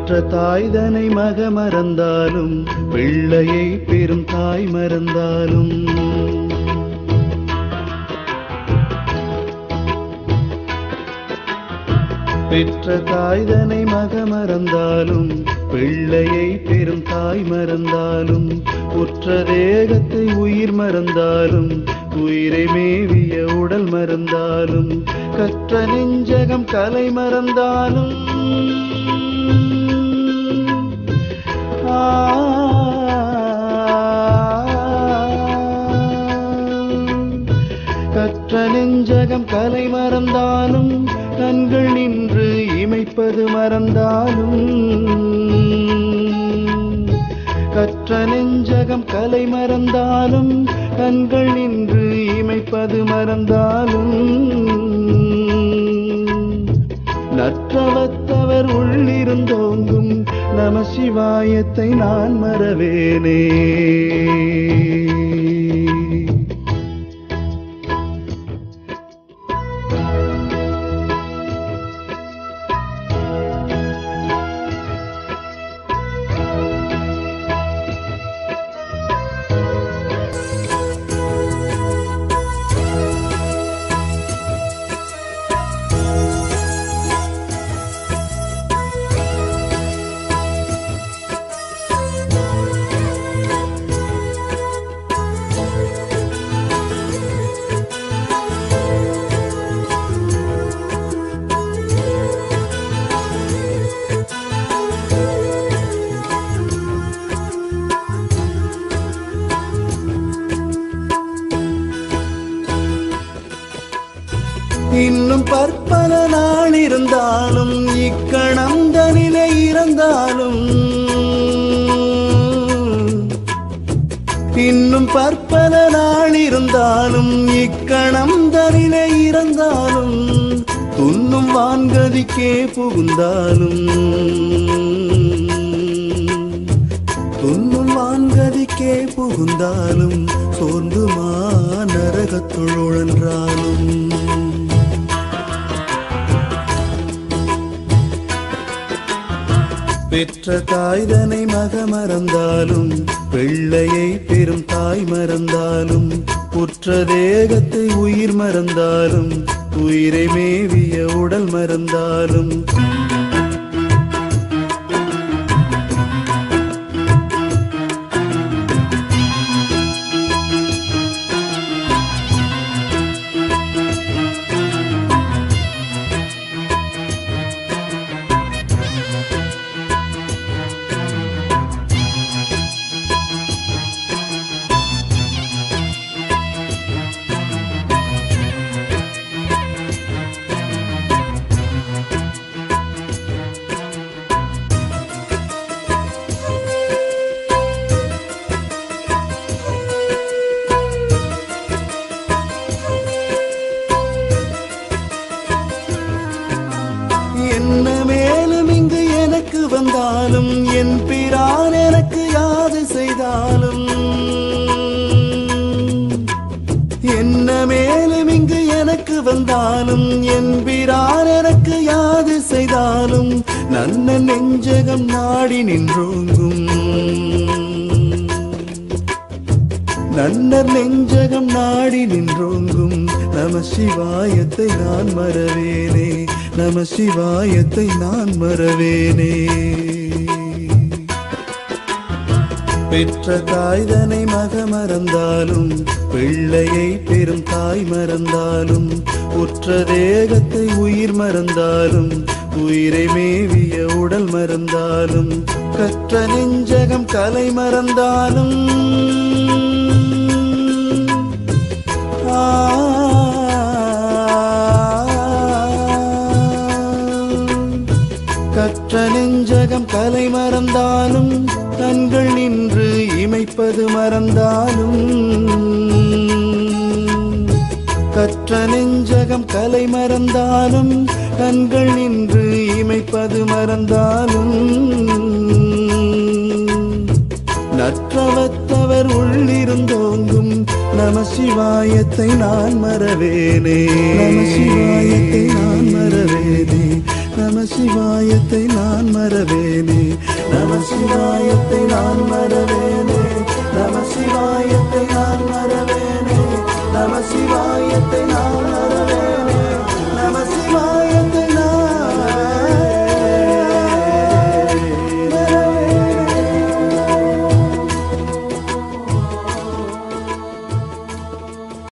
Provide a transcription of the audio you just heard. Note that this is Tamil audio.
பெற்ற தாய்தனை மக மறந்தாலும் பிள்ளையை பெரும் தாய் மறந்தாலும் பெற்ற தாய்தனை மக மறந்தாலும் பிள்ளையை பெரும் தாய் மறந்தாலும் உற்ற தேகத்தை உயிர் மறந்தாலும் உயிரை மேவிய உடல் மறந்தாலும் கற்ற நெஞ்சகம் கலை மறந்தாலும் ஆ கற்ற நெஞ்சகம் கலை மறந்தாலும் கண்கள் நின்று இமைப்பது மறந்தாலும் கற்ற நெஞ்சகம் கலை மறந்தாலும் கண்கள் நின்று இமைப்பது மறந்தாலும் நற்றவத்தவர் உள்ளிருந்தோங்கும் நம சிவாயத்தை நான் மறவேனே இன்னும் பற்பல நாள் இருந்தாலும் இக்கணம் தனிலே இறந்தாலும் இன்னும் பற்பல நாள் இருந்தாலும் இக்கணம் தனிலே இறந்தாலும் துண்ணும் வான்கதிக்கே புகுந்தாலும் துண்ணும் வான்கதிக்கே புகுந்தாலும் சோர்ந்துமா நரகத்துள் உழன்றாலும் பெற்ற தாய்தனை மக மறந்தாலும் பிள்ளையை பெரும் தாய் மறந்தாலும் உற்ற தேகத்தை உயிர் மறந்தாலும் உயிரை மேவிய உடல் மறந்தாலும் என்ன மேலும் இங்கு எனக்கு வந்தாலும் என் பிரான் எனக்கு யாது செய்தாலும் என்ன மேலும் இங்கு எனக்கு வந்தாலும் என் பிரான் எனக்கு யாது செய்தாலும் நன்ன நெஞ்சகம் நாடி நின்றோங்கும் நன்னர் நெஞ்சகம் நாடி நின்றோங்கும் நம சிவாயத்தை நான் மறவேனே நம சிவாயத்தை நான் மறவேனே பெற்ற தாய்தனை மக மறந்தாலும் பிள்ளையை பெரும் தாய் மறந்தாலும் உற்ற தேகத்தை உயிர் மறந்தாலும் உயிரை மேவிய உடல் மறந்தாலும் கற்ற நெஞ்சகம் கலை மறந்தாலும் ஆ கற்ற நெஞ்சகம் கலை மறந்தாலும் கண்கள் நின்று இமைப்பது மறந்தாலும் கற்ற நெஞ்சகம் கலை மறந்தாலும் கண்கள் நின்று இமைப்பது மறந்தாலும் நற்றவத்தவர் உள்ளிருந்தோங்கும் நம சிவாயத்தை நான் மறவேனே நம சிவாயத்தை நான் மறவேனே நம நம சிவாயத்தை நான் மறவேனே நம சிவாயத்தை நான் மறவேனே நம சிவாயத்தை நான் மறவேனே நம சிவாயத்தை நான்